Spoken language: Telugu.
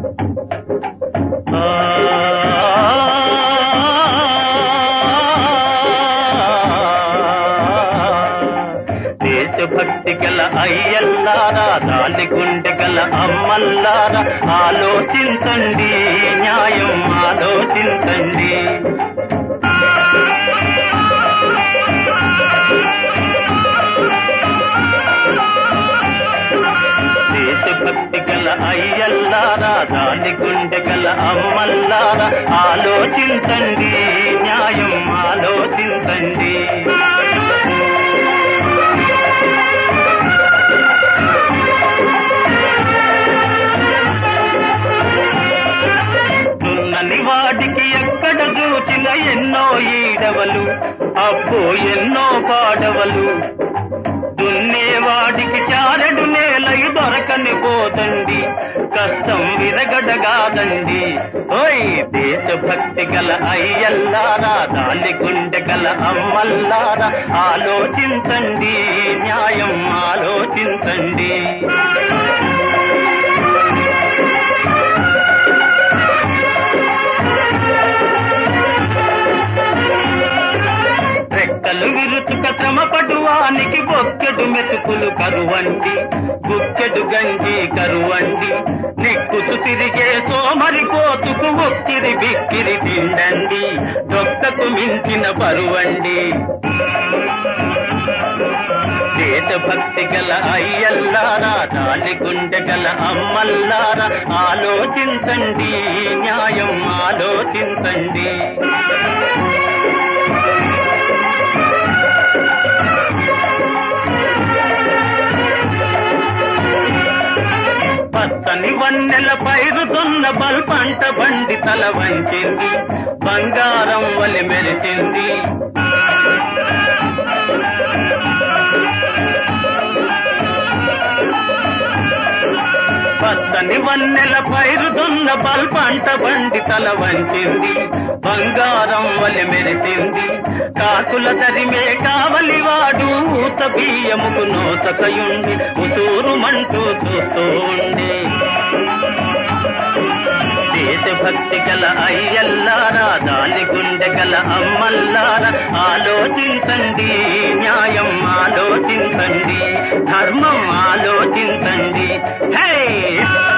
దేశభక్తి గల అయ్యల్లారా దాని గుండె గల అమ్మల్లారా ఆలోచించండి న్యాయం ఆలోచించండి దేశభక్తి గల అయ్యల్లారా దాని గుండె గల అమ్మల్లారా ఆలోచించండి న్యాయం ఆలోచించండి దున్నని వాడికి ఎక్కడ చూచిన ఎన్నో ఈడవలు అబ్బో ఎన్నో పాడవలు దున్నేవాడికి చారడు నేలై దొరకని పోతండి కష్టం విరగడగాదండి ఓయ్ దేశభక్తి గల అయ్యల్లారా దాని గుండె గల అమ్మల్లారా ఆలోచించండి న్యాయం ఆలోచించండి రెక్కలు విరుచుక శ్రమపడువానికి బొక్కెడు మెతుకులు కరువండి గుక్కెడు గంజి కరువండి నిక్కుసు తిరిగే సోమరి కోతుకు ఒక్కిరి బిక్కిరి తిండండి దొక్కకు మించిన పరువండి దేశభక్తి గల అయ్యల్లారా దాని గుండె గల అమ్మల్లారా ఆలోచించండి న్యాయం ఆలోచించండి పచ్చని వన్నెల పైరుతున్న బల్ పంట బండి తల వంచింది బంగారం వలి మెరిచింది పచ్చని వన్నెల పైరుతున్న బల్ పంట బండి తల వంచింది బంగారం వలి మెరిసింది కాకుల తరిమే కావలి వాడు ఊత బియ్యముకు నోతకయుండి ఉసూరు మంటూ చూస్తూ ఉండి దేశభక్తి గల అయ్యల్లారా దాని గుండె గల అమ్మల్లారా ఆలోచించండి న్యాయం ఆలోచించండి ధర్మం ఆలోచించండి హే